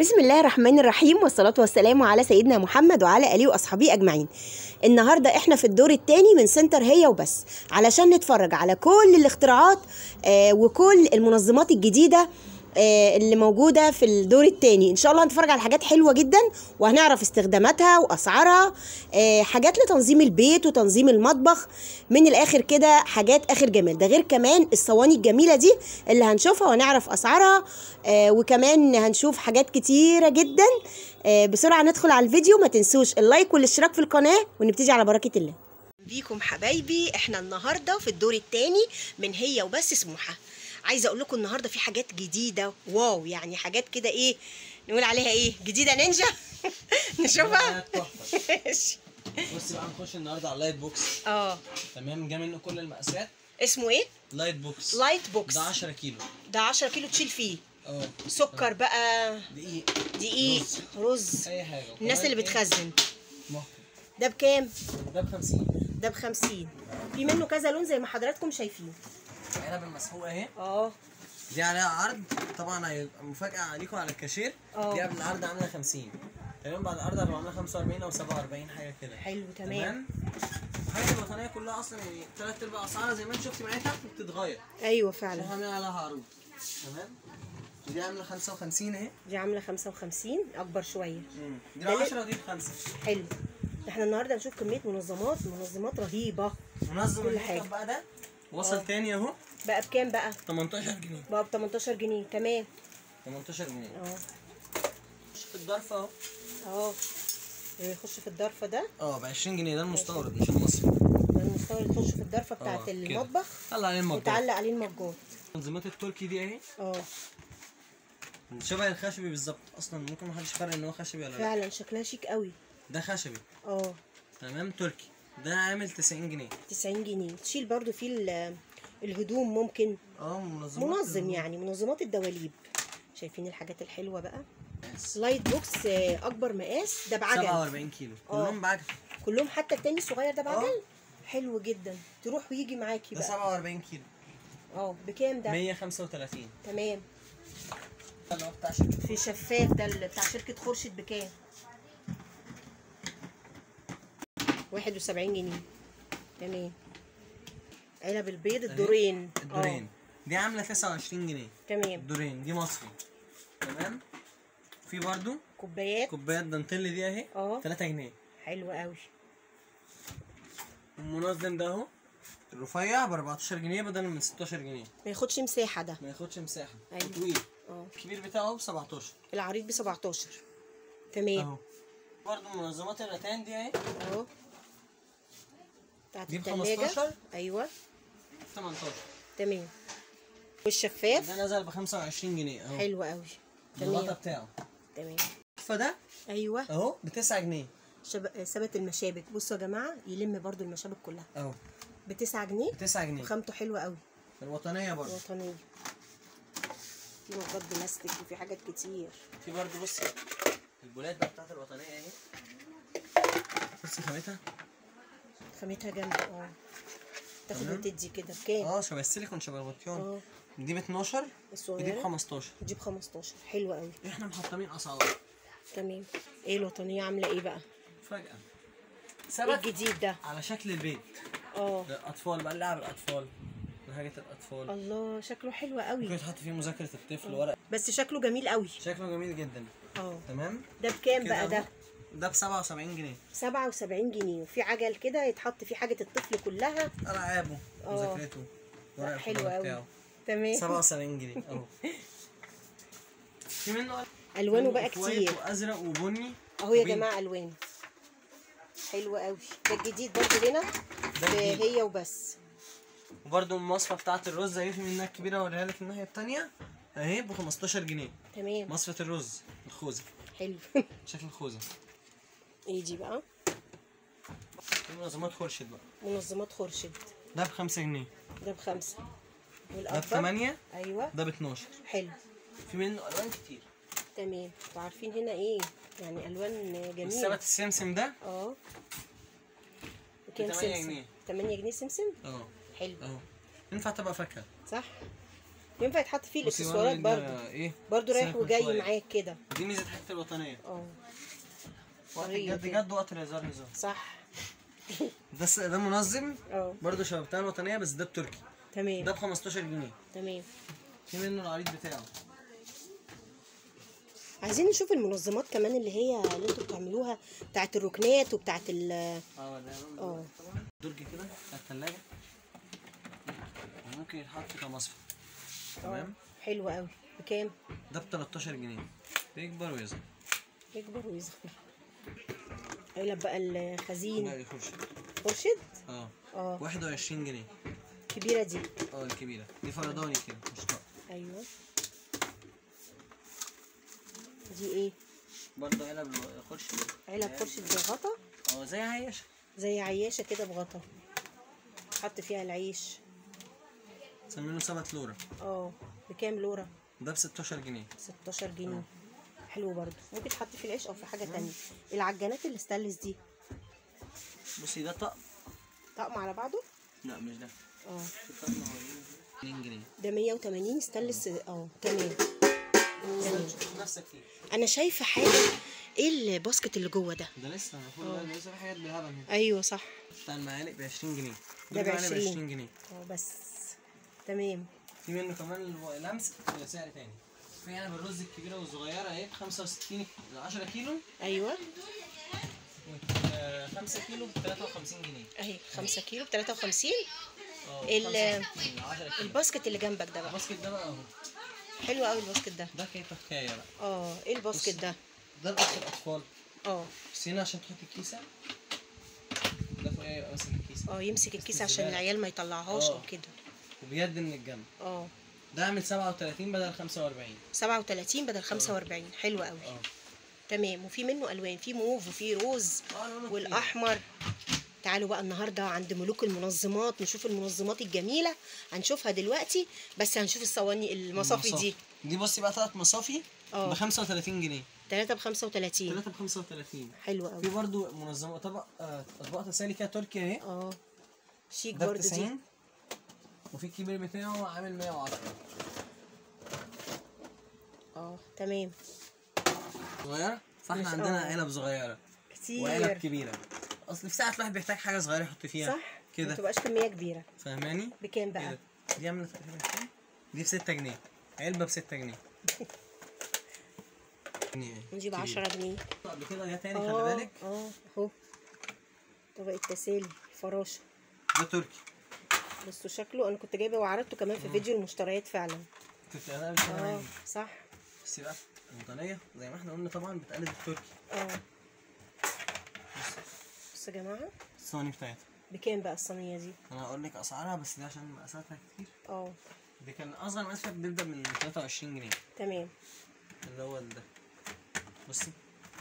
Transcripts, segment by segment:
بسم الله الرحمن الرحيم والصلاة والسلام على سيدنا محمد وعلى آله وأصحابه أجمعين النهاردة احنا في الدور الثاني من سنتر هي وبس علشان نتفرج على كل الاختراعات آه وكل المنظمات الجديدة آه اللي موجودة في الدور الثاني إن شاء الله هنتفرج على حاجات حلوة جدا وهنعرف استخداماتها وأسعارها آه حاجات لتنظيم البيت وتنظيم المطبخ من الآخر كده حاجات آخر جمال ده غير كمان الصواني الجميلة دي اللي هنشوفها وهنعرف أسعارها آه وكمان هنشوف حاجات كتيرة جدا آه بسرعة ندخل على الفيديو ما تنسوش اللايك والاشتراك في القناة ونبتدي على بركة الله بيكم حبايبي احنا النهارده في الدور الثاني من هي وبس سموحه عايزه اقول لكم النهارده في حاجات جديده واو يعني حاجات كده ايه نقول عليها ايه جديده نينجا نشوفها ماشي بص بقى نخش النهارده على اللايت بوكس اه تمام جاي منه كل المقاسات اسمه ايه لايت بوكس لايت بوكس ده 10 كيلو ده 10 كيلو تشيل فيه اه سكر بقى دقيق دقيق رز. رز اي حاجه الناس اللي وكمان إيه؟ بتخزن مهر. ده بكام ده ب 50 ده ب 50 في منه كذا لون زي ما حضراتكم شايفين علب المسحوقه اهي اه دي عليها عرض طبعا هيبقى مفاجاه عليكم على الكاشير اه. دي قبل العرض عامله 50 تمام بعد العرض هتبقى عامله 45 او 47 حاجه كده حلو تمام الحاجات الوطنيه كلها اصلا يعني ثلاث ارباع اسعارها زي ما انت شفتي معايا تحت بتتغير ايوه عشان فعلا هنعمل عليها عروض تمام ودي عامله 55 اهي دي عامله 55 اكبر شويه مم. دي ده ليه؟ 10 ودي 5 حلو احنا النهارده هنشوف كميه منظمات منظمات رهيبه منظم كل الميك حاجة. اب بقى ده وصل اه. تاني اهو بقى بكام بقى 18 جنيه بقى ب 18 جنيه تمام 18 جنيه اه مش في الظرف اهو اه يخش في الضرفه ده اه ب 20 جنيه ده المستورد مش المصري ده المستوى اللي يخش في الضرفه بتاعت اه، كده. المطبخ طلع عليه المجات وتعلق عليه المجات تنظيمات التركي دي اهي اه شبه الخشبي بالظبط اصلا ممكن محدش يفرق ان هو خشبي ولا لا فعلا شكلها شيك قوي ده خشبي اه تمام تركي ده عامل 90 جنيه 90 جنيه تشيل برضو فيه ال- الهدوم ممكن اه منظمات منظم يعني منظمات الدواليب شايفين الحاجات الحلوه بقى يس. لايت بوكس آه، اكبر مقاس ده بعجل 47 كيلو اه. كلهم بعجل كلهم حتى التاني الصغير ده بعجل اه. حلو جدا تروح ويجي معاكي ده بقى 47 كيلو اه بكام ده 135 تمام ده اللي هو بتاع شركة في شفاف ده اللي بتاع شركه خورشيد بكام 71 جنيه تمام علب البيض الدورين اه. الدورين دي عامله 29 جنيه تمام الدورين دي مصري تمام في برضو كوبايات كوبايات دانتيل دي اهي اه 3 جنيه حلوه قوي المنظم ده اهو الرفيع ب 14 جنيه بدل من 16 جنيه ما ياخدش مساحه ده ما ياخدش مساحه أيوة. طويل اه الكبير بتاعه ب 17 العريض ب 17 تمام اهو برضو منظمات الرتان دي اهي اهو بتاعت دي ب التلاجة 15 ايوه 18 تمام والشفاف ده نزل ب 25 جنيه اهو حلو قوي الغطا تمام بتاعه تمام فده ايوه اهو ب 9 جنيه شب... ثبت المشابك بصوا يا جماعه يلم برضو المشابك كلها اهو ب 9 جنيه ب 9 جنيه وخامته حلوه قوي الوطنيه برضو وطنيه في مجات بلاستيك وفي حاجات كتير في برضو بصي البولات بقى بتاعت الوطنيه اهي بصي خامتها خامتها جامده اه تاخد تمام. وتدي كده بكام اه شبه السيليكون شبه الغطيان اه دي ب 12 ودي ب الصغيره 15 تجيب 15 حلوه قوي احنا محطمين اسعار تمام ايه الوطنيه عامله ايه بقى فجأة ايه ثبت الجديد ده على شكل البيت اه للأطفال بقى لعب الأطفال وحاجة الأطفال الله شكله حلو ممكن قوي يتحط فيه مذاكرة الطفل ورق بس شكله جميل قوي شكله جميل جدا اه تمام ده بكام كده بقى أهو. ده ده ب 77 جنيه 77 جنيه وفي عجل كده يتحط فيه حاجه الطفل كلها ألعابه اه. مذاكرته ورق لا، حلو الخضار قوي. بتاعه تمام 77 جنيه أهو في منه الوانه بقى منه أوف وايت كتير وأزرق وبني اهو يا وبينك. جماعه الوان حلو قوي ده الجديد برضه هنا ده في جديد. هي وبس وبرده المصفى بتاعت الرز اهي في منها الكبيرة أوريها لك الناحية التانية اهي ب 15 جنيه تمام مصفة الرز الخوذة حلو شكل الخوذة ايه دي بقى في منظمات خورشيد بقى منظمات خورشيد ده ب 5 جنيه ده بخمسة ده ب والاكبر 8 ايوه ده ب 12 حلو في منه الوان كتير تمام انتوا عارفين هنا ايه يعني الوان جميله السبت السمسم ده اه بكام بتمانية سمسم جنيه. 8 جنيه سمسم اه حلو اهو ينفع تبقى فاكهه صح ينفع يتحط فيه بصي الاكسسوارات برضه برضو ده ايه برضو رايح سيبك من وجاي شوية. معاك كده دي ميزه حاجه الوطنيه اه وقت طريقة الجد كده. جد وقت الهزار هزار صح ده س- ده منظم اه برضه شبه بتاع الوطنيه بس ده بتركي ده تمام ب 15 جنيه تمام في منه العريض بتاعه عايزين نشوف المنظمات كمان اللي هي اللي انتوا بتعملوها بتاعت الركنات وبتاعت ال اه ده اه درج كده بتاع الثلاجه وممكن يتحط كمصفى اه تمام حلو قوي بكام ده ب 13 جنيه بيكبر ويصغر يكبر ويصغر علب بقى لا الخزين يخش خورشيد اه اه 21 جنيه كبيرة دي اه الكبيره دي فرداني كده مش طاقه ايوه دي ايه برضه علب خش علب خورشيد بغطا اه زي عيشه زي عياشة كده بغطا حط فيها العيش سمينه سبت لورا اه بكام لورا ده ب 16 جنيه 16 جنيه حلو برضو ممكن تحط في العيش او في حاجة تانية العجانات الستانلس دي بصي ده طقم طقم على بعضه لا مش ده اه الطقم هو 2 جنيه ده 180 ستانلس اه تمام تمام نفسك فيه انا شايفه حاجه ايه الباسكت اللي جوه ده ده لسه المفروض ده لسه في حاجات بالهبل هنا ايوه صح بتاع المعالق ب 20 جنيه ده ب المعالق 20. 20 جنيه اه بس تمام في منه كمان الو- لمس سعر تاني في علب الرز الكبيره والصغيره اهي ب 65 ل 10 كيلو ايوه و 5 كيلو ب 53 جنيه اهي 5 كيلو ب 53 اه ال- 65 ل 10 كيلو الباسكت اللي جنبك ده بقى الباسكت ده بقى اهو حلو قوي الباسكت ده ده كيف حكايه بقى اه ايه الباسكت ده ده بس الاطفال اه بس هنا عشان تحط الكيسه ده فوقيه يبقى ماسك الكيسه اه يمسك الكيس بس عشان الزبالة. العيال ما يطلعهاش اه. او كده وبيد من الجنب اه ده عامل 37 بدل 45 37 بدل 45 حلو قوي اه تمام وفي منه الوان في موف وفي روز اه لونه كتير. والاحمر تعالوا بقى النهارده عند ملوك المنظمات نشوف المنظمات الجميله هنشوفها دلوقتي بس هنشوف الصواني المصافي دي دي بصي بقى ثلاث مصافي اه. ب 35 جنيه 3 ب 35 ثلاثة ب 35 حلو في قوي برضو منظمة طبق آه، اطباق تسالي كده تركي اهي اه شيك ده ب برضو دي 90 وفي الكبير بتاعه عامل 110 اه تمام صغيرة فاحنا مش- عندنا اه. علب صغيرة وعلب كتير كبيرة اصل في ساعات الواحد بيحتاج حاجة صغيرة يحط فيها صح ما كده تبقاش كميه كبيره فاهماني بكام بقى كده دي عاملة تقريبا كام؟ دي ب 6 جنيه علبة ب 6 جنيه جنيه نجيب كبيرة. 10 جنيه قبل كده جه تاني خلي اه بالك اه اهو طبق التسالي فراشه ده تركي بصوا شكله انا كنت جايبه وعرضته كمان في فيديو المشتريات فعلا كنت انا مش اه فاهم صح بس بقى الوطنية زي ما احنا قلنا طبعا بتقلد التركي اه بصوا يا جماعه الصواني بتاعتها بكام بقى الصينيه دي انا هقول لك اسعارها بس دي عشان مقاساتها كتير اه دي كان اصغر مقاس فيها بيبدا من 23 جنيه تمام اللي هو ده بصي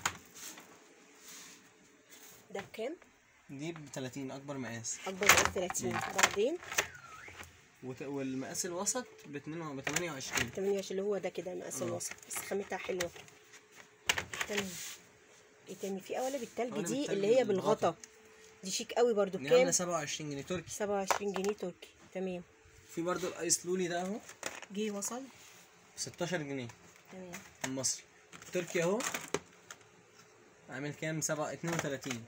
ده بكام دي ب 30 اكبر مقاس اكبر من 30 بعدين وت... والمقاس الوسط ب 2 ب 28 28 اللي هو ده كده المقاس اه. الوسط بس خامتها حلوه تمام ايه تاني في قوالب التلج قوالب دي التلج اللي هي بالغطا. بالغطا دي شيك قوي برضو دي عامله بكام 27 جنيه تركي 27 جنيه تركي تمام في برضو الايس لولي ده اهو جه وصل ب 16 جنيه تمام المصري تركي اهو عامل كام 7 32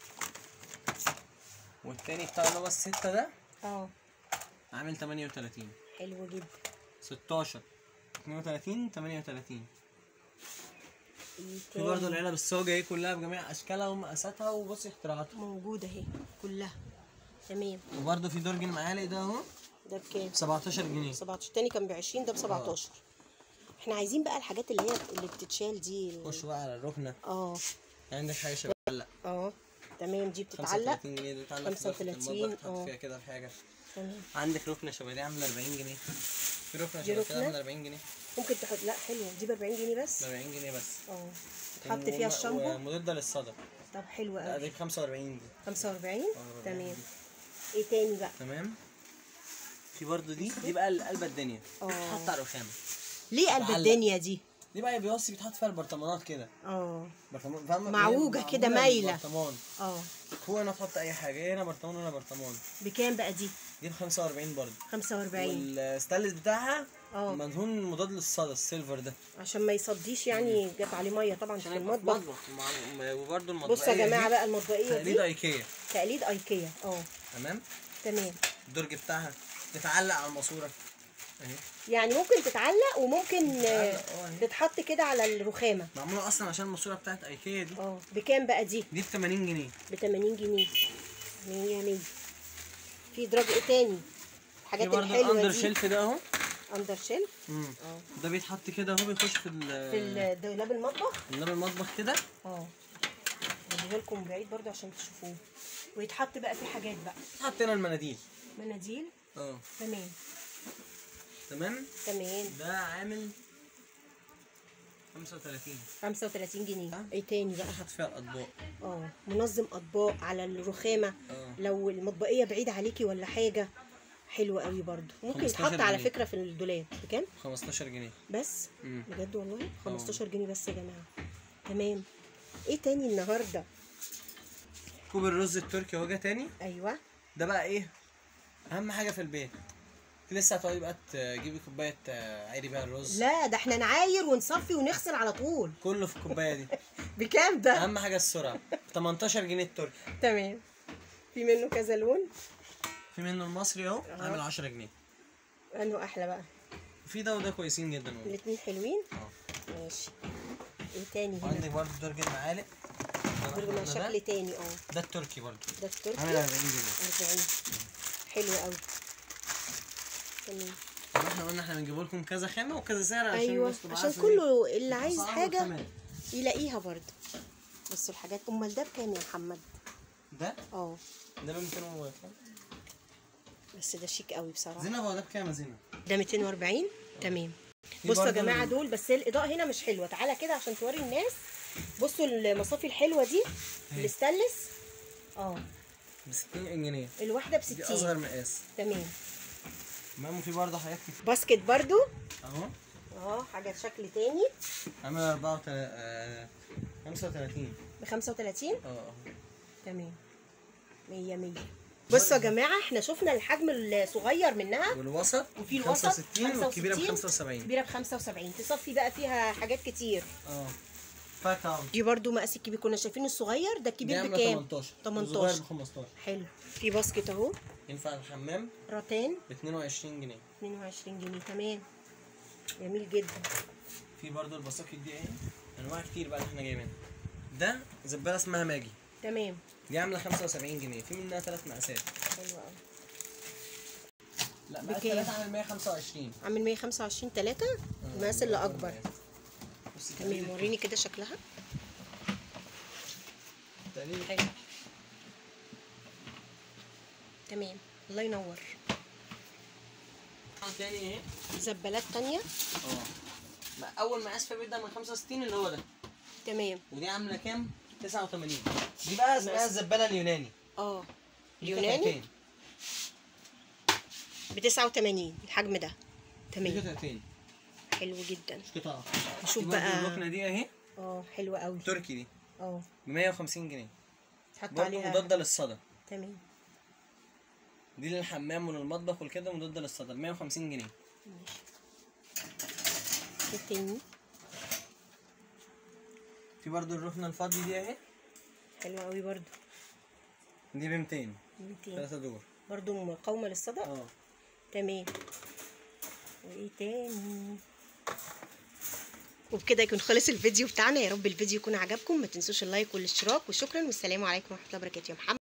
والتاني بتاع اللي هو الستة ده اه عامل 38 حلو جدا 16 32 38 ايه في برضه تاني العلب الصاجة اهي كلها بجميع اشكالها ومقاساتها وبصي اختراعاتها موجوده اهي كلها تمام وبرضه في درج المعالق ده اهو ده بكام ب 17 جنيه 17 تاني كان ب 20 ده ب 17 احنا عايزين بقى الحاجات اللي هي اللي بتتشال دي ال- خش بقى على الركنة اه عندك حاجة شبه لا اه تمام دي بتتعلق 35 جنيه دي بتتعلق في ركنة 35 المطبخ تحط اه. فيها كده الحاجة تمام عندك ركنة شبه دي عاملة 40 جنيه في ركنة دي شبه كده ركنة؟ عاملة 40 جنيه ممكن تحط لا حلوه دي ب 40 جنيه بس ب 40 جنيه بس اه تحط فيها وم- الشامبو ومضادة للصدى طب حلو لا قوي دي ب 45 دي 45 اه، تمام ايه تاني بقى تمام في برضه دي دي بقى قلب الدنيا اه. بتتحط على الرخامة ليه قلب تعلق. الدنيا دي دي بقى بيوصي بيتحط فيها البرطمانات كده اه برطمان فاهمة معوجة هي كده معمولة مايلة. برطمان اه هو هنا تحط اي حاجه هنا برطمان وهنا برطمان بكام بقى دي دي ب 45 برضه 45 والستانلس بتاعها اه مدهون مضاد للصدى السيلفر ده عشان ما يصديش يعني جاب عليه ميه طبعا في المطبخ ومع- وبرده المطبخيه بصوا يا جماعه دي بقى المطبقيه تقليد دي ايكيا تقليد ايكيا اه تمام تمام الدرج بتاعها تتعلق على الماسوره اهي يعني ممكن تتعلق وممكن آه، تتعلق، اه اهي. تتحط كده على الرخامه معموله اصلا عشان الماسوره بتاعت ايكيا دي اه بكام بقى دي دي ب 80 جنيه ب 80 جنيه 100 100 في دراج ايه تاني في الحاجات برضه الحلوه الاندر دي شيلف ده اهو اندر شيلف مم. اه ده بيتحط كده اهو بيخش في ال في الدولاب المطبخ النار المطبخ كده اه بجيبها لكم بعيد برضو عشان تشوفوه ويتحط بقى في حاجات بقى حطينا المناديل مناديل اه تمام تمام تمام ده عامل 35 35 جنيه اه. ايه تاني بقى حط فيها الاطباق اه منظم اطباق على الرخامه اه لو المطبقيه بعيد عليكي ولا حاجه حلوه قوي برضو ممكن 15 يتحط على جنيه. فكره في الدولاب بكام 15 جنيه بس مم. بجد والله 15 جنيه بس يا جماعه تمام ايه تاني النهارده كوب الرز التركي اهو جه تاني ايوه ده بقى ايه اهم حاجه في البيت لسه هتقعدي بقى تجيبي كوبايه آه، عيري بيها الرز لا ده احنا نعاير ونصفي ونغسل على طول كله في الكوبايه دي بكام ده اهم حاجه السرعه 18 جنيه التركي تمام في منه كذا لون في منه المصري اهو اه. عامل 10 جنيه انه احلى بقى وفي ده وده كويسين جدا والله الاتنين حلوين اه ماشي ايه تاني وعندك هنا برضه درج المعالق ده برضه ده- شكل تاني اه ده التركي برضه ده التركي عامل 40 جنيه 40 حلو قوي تمام طب احنا قلنا احنا بنجيب لكم كذا خامه وكذا سعر عشان ايوه الناس تبقى عشان عارفة كله اللي ايه عايز أسعار حاجه والخامات. يلاقيها برضه بصوا الحاجات امال ده بكام يا محمد ده اه ده ب 200 و- بس ده شيك قوي بصراحه زينب هو ده بكام يا زينب؟ ده 240 تمام في بصوا يا برضه جماعه ال- دول بس الاضاءه هنا مش حلوه تعالى كده عشان توري الناس بصوا المصافي الحلوه دي الاستانلس اه ب 60 جنيه الواحده ب دي 60 اصغر مقاس تمام تمام وفي برضه حاجات كتير باسكت برضو اهو اه حاجه شكل تاني عامل 34 35 ب 35 اه اه تمام 100 100 بصوا يا جماعه احنا شفنا الحجم الصغير منها والوسط وفي الوسط 65 والكبيره ب 65 75 كبيره ب 75 تصفي بقى فيها حاجات كتير اه فاكهه دي برضو مقاس الكبير كنا شايفين الصغير ده دي الكبير عامله بكام 18 18. والصغير ب 15 حلو في باسكت اهو ينفع الحمام راتان ب 22 جنيه 22 جنيه تمام جميل جدا في برضه البساكت دي اهي انواع كتير بقى اللي احنا جايبينها ده زباله اسمها ماجي تمام دي عامله 75 جنيه في منها ثلاث مقاسات حلو قوي لا مقاس بكام؟ 3 عامل 125 عامل 125 3 المقاس اللي اكبر بصي تمام وريني كده شكلها تقريبا حلو تمام الله ينور تاني اهي زبالات تانية اه بقى اول مقاس في بيبدا من 65 اللي هو ده تمام ودي عامله كام 89 دي بقى اسمها مقاس. الزباله اليوناني اه دي اليوناني قطعتين. ب 89 الحجم ده دي تمام قطعتين حلو جدا مش قطعه نشوف دي برضه بقى. الركنه دي اهي اه حلوة قوي تركي دي اه ب 150 جنيه تحط برضه عليها مضاده للصدى تمام دي للحمام وللمطبخ والكده مضاده للصدى ب 150 جنيه ماشي التاني في برضه الركنه الفاضي دي اهي حلوة قوي برضو دي ب 200 200 ثلاثة دور برضو مقاومة للصدى اه تمام وايه تاني وبكده يكون خلص الفيديو بتاعنا يا رب الفيديو يكون عجبكم ما تنسوش اللايك والاشتراك وشكرا والسلام عليكم ورحمه الله وبركاته يا محمد